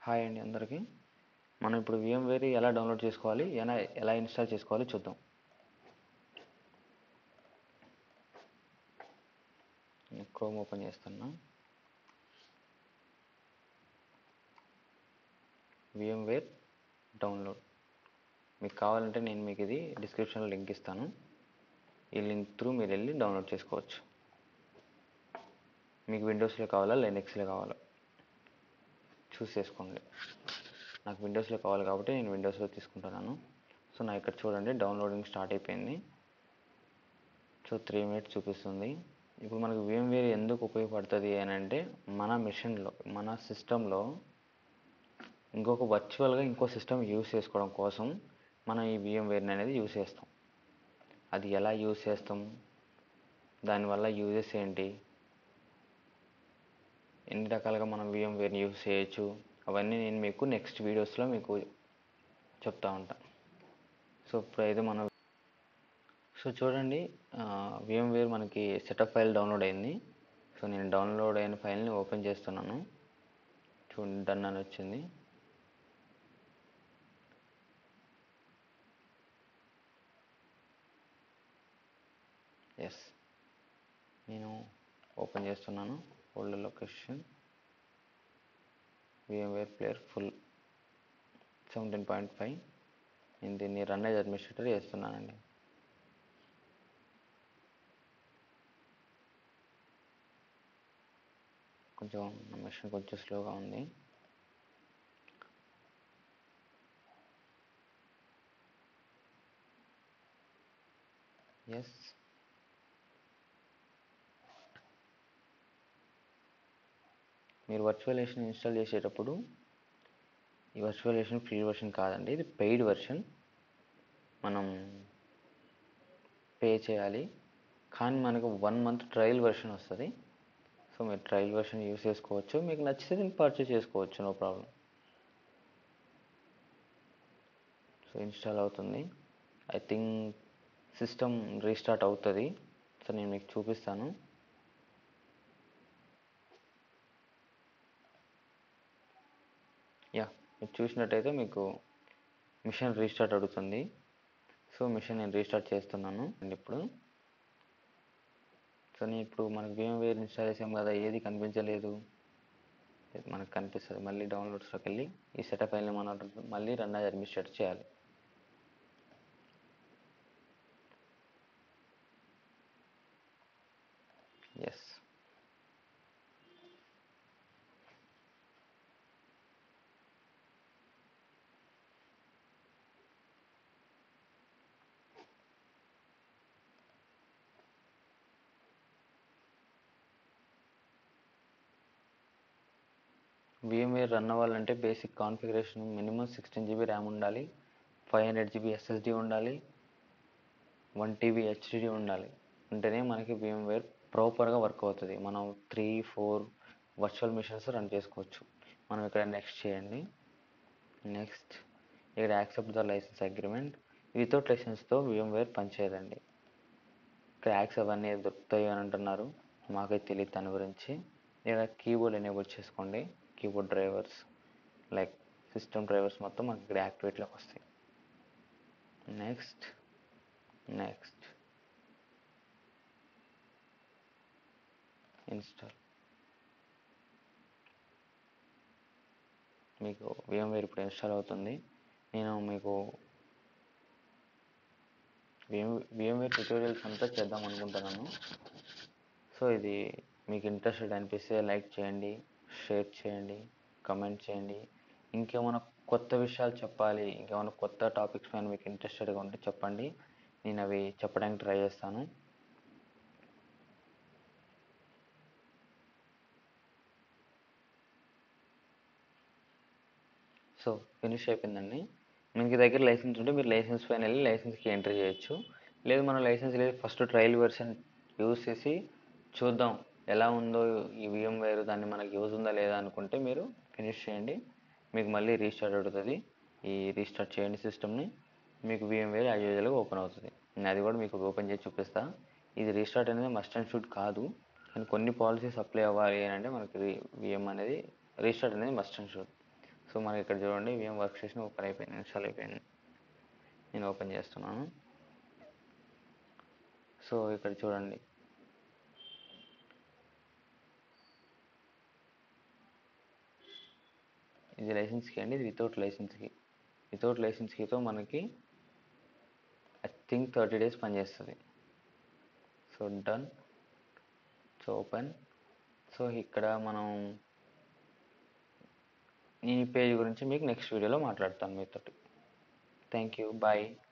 hi అండి అందరికీ మనం ఇప్పుడు VMware ఎలా డౌన్లోడ్ చేసుకోవాలి ఎలా ఎలా ఇన్స్టాల్ చేసుకోవాలో చూద్దాం క్రోమ్ ఓపెన్ చేస్తున్నా VMware డౌన్లోడ్ మీకు కావాలంటే నేను మీకు ఇది డిస్క్రిప్షన్లో లింక్ ఇస్తాను ఈ లింక్ త్రూ మీరు వెళ్ళి డౌన్లోడ్ చేసుకోవచ్చు మీకు విండోస్లో కావాలా లైనెక్స్లో కావాలా చూస్ చేసుకోండి నాకు విండోస్లో కావాలి కాబట్టి నేను విండోస్లో తీసుకుంటున్నాను సో నా ఇక్కడ చూడండి డౌన్లోడింగ్ స్టార్ట్ అయిపోయింది సో త్రీ మినిట్స్ చూపిస్తుంది ఇప్పుడు మనకు VMware ఎందుకు ఉపయోగపడుతుంది అని అంటే మన మిషన్లో మన సిస్టంలో ఇంకొక వర్చువల్గా ఇంకో సిస్టమ్ యూస్ చేసుకోవడం కోసం మనం ఈ VMware అనేది యూస్ చేస్తాం అది ఎలా యూస్ చేస్తాం దానివల్ల యూజెస్ ఏంటి ఎన్ని రకాలుగా మనం VMwareని యూస్ చేయొచ్చు అవన్నీ నేను మీకు నెక్స్ట్ వీడియోస్లో మీకు చెప్తా ఉంటా సో ఇప్పుడైతే మనం సో చూడండి VMware మనకి సెటప్ ఫైల్ డౌన్లోడ్ అయింది సో నేను డౌన్లోడ్ అయిన ఫైల్ని ఓపెన్ చేస్తున్నాను చూడండి డన్ అని వచ్చింది ఎస్ నేను ఓపెన్ చేస్తున్నాను folder location VMware player full seventeen point five నేను దీన్ని రన్ యాజ్ అడ్మినిస్ట్రేటర్ చేస్తున్నానండి కొంచెం నా మిషన్ కొంచెం స్లోగా ఉంది ఎస్ మీరు వర్చువలేషన్ ఇన్స్టాల్ చేసేటప్పుడు ఈ వర్చువలేషన్ ఫ్రీ వర్షన్ కాదండి ఇది పెయిడ్ వర్షన్ మనం పే చేయాలి కానీ మనకు వన్ మంత్ ట్రయల్ వర్షన్ వస్తుంది సో మీరు ట్రయల్ వర్షన్ యూస్ చేసుకోవచ్చు మీకు నచ్చితే దీన్ని పర్చేస్ చేసుకోవచ్చు నో ప్రాబ్లం సో ఇన్స్టాల్ అవుతుంది ఐ థింక్ సిస్టమ్ రీస్టార్ట్ అవుతుంది సో నేను మీకు చూపిస్తాను యా మీరు చూసినట్టయితే మీకు మిషన్ రీస్టార్ట్ అడుగుతుంది సో మిషన్ నేను రీస్టార్ట్ చేస్తున్నాను అండ్ ఇప్పుడు సో నేను ఇప్పుడు మనకు VMware ఇన్స్టాల్ చేసాం కదా ఏది కనిపించలేదు ఇది మనకు కనిపిస్తుంది మళ్ళీ డౌన్లోడ్స్లోకి వెళ్ళి ఈ సెటప్ ఫైల్ని మనం మళ్ళీ రన్ యాజ్ అడ్మినిస్ట్రేట్ చేయాలి ఎస్ VMware రన్ అవ్వాలంటే basic configuration minimum sixteen GB RAM ఉండాలి ఫైవ్ హండ్రెడ్ జీబీ ఎస్ఎస్డి ఉండాలి వన్ టీబీ హెచ్డిడి ఉండాలి ఉంటేనే మనకి VMware ప్రాపర్గా వర్క్ అవుతుంది మనం three four virtual machines run చేసుకోవచ్చు మనం ఇక్కడ నెక్స్ట్ చేయండి నెక్స్ట్ ఇక్కడ accept the license agreement without లైసెన్స్తో VMware పనిచేయదండి ఇక్కడ యాక్స్ అవన్నీ దొరుకుతాయి అని అంటున్నారు మాకైతే తెలియదు దాని గురించి ఇక్కడ కీబోర్డ్ ఎనేబుల్ చేసుకోండి keyboard drivers like system drivers మొత్తం మనకి ఇక్కడ యాక్టివేట్లోకి వస్తాయి నెక్స్ట్ నెక్స్ట్ ఇన్స్టాల్ మీకు VMware ఇప్పుడు ఇన్స్టాల్ అవుతుంది నేను మీకు VMware ట్యూటోరియల్స్ అంతా చేద్దాం అనుకుంటున్నాను సో ఇది మీకు ఇంట్రెస్టెడ్ అనిపిస్తే లైక్ చేయండి షేర్ చేయండి కమెంట్ చేయండి ఇంకేమైనా కొత్త విషయాలు చెప్పాలి ఇంకేమైనా కొత్త టాపిక్స్ పైన మీకు ఇంట్రెస్టెడ్గా ఉంటే చెప్పండి నేను అవి చెప్పడానికి ట్రై చేస్తాను సో ఫినిష్ అయిపోయిందండి మీకు దగ్గర లైసెన్స్ ఉంటే మీరు లైసెన్స్ పైన వెళ్ళి లైసెన్స్కి ఎంట్రీ చేయొచ్చు లేదు మన లైసెన్స్ లేదు ఫస్ట్ ట్రయల్ వెర్షన్ యూస్ చేసి చూద్దాం ఎలా ఉందో ఈ VMware దాన్ని మనకి యూజ్ ఉందా లేదా అనుకుంటే మీరు ఫినిష్ చేయండి మీకు మళ్ళీ రీస్టార్ట్ అవుతుంది ఈ రీస్టార్ట్ చేయండి సిస్టమ్ని మీకు VMware యాజ్ యూజువల్గా ఓపెన్ అవుతుంది నేను అది కూడా మీకు ఓపెన్ చేసి చూపిస్తా ఇది రీస్టార్ట్ అనేది మస్ట్ అండ్ షుడ్ కాదు కానీ కొన్ని పాలసీస్ అప్లై అవ్వాలి అని అంటే మనకి విఎం అనేది రీస్టార్ట్ అనేది మస్ట్ అండ్ షుడ్ సో మనకి ఇక్కడ చూడండి విఎం వర్క్ స్టేషన్ ఓపెన్ అయిపోయింది ఇన్స్టాల్ అయిపోయింది నేను ఓపెన్ చేస్తున్నాను సో ఇక్కడ చూడండి ఇది లైసెన్స్ కీ అండి ఇది without license key without license కీతో మనకి ఐ థింక్ థర్టీ డేస్ పనిచేస్తుంది so done so open so ఇక్కడ మనం ఈ పేజ్ గురించి మీకు నెక్స్ట్ వీడియోలో మాట్లాడతాను మీతోటి థ్యాంక్ యూ బాయ్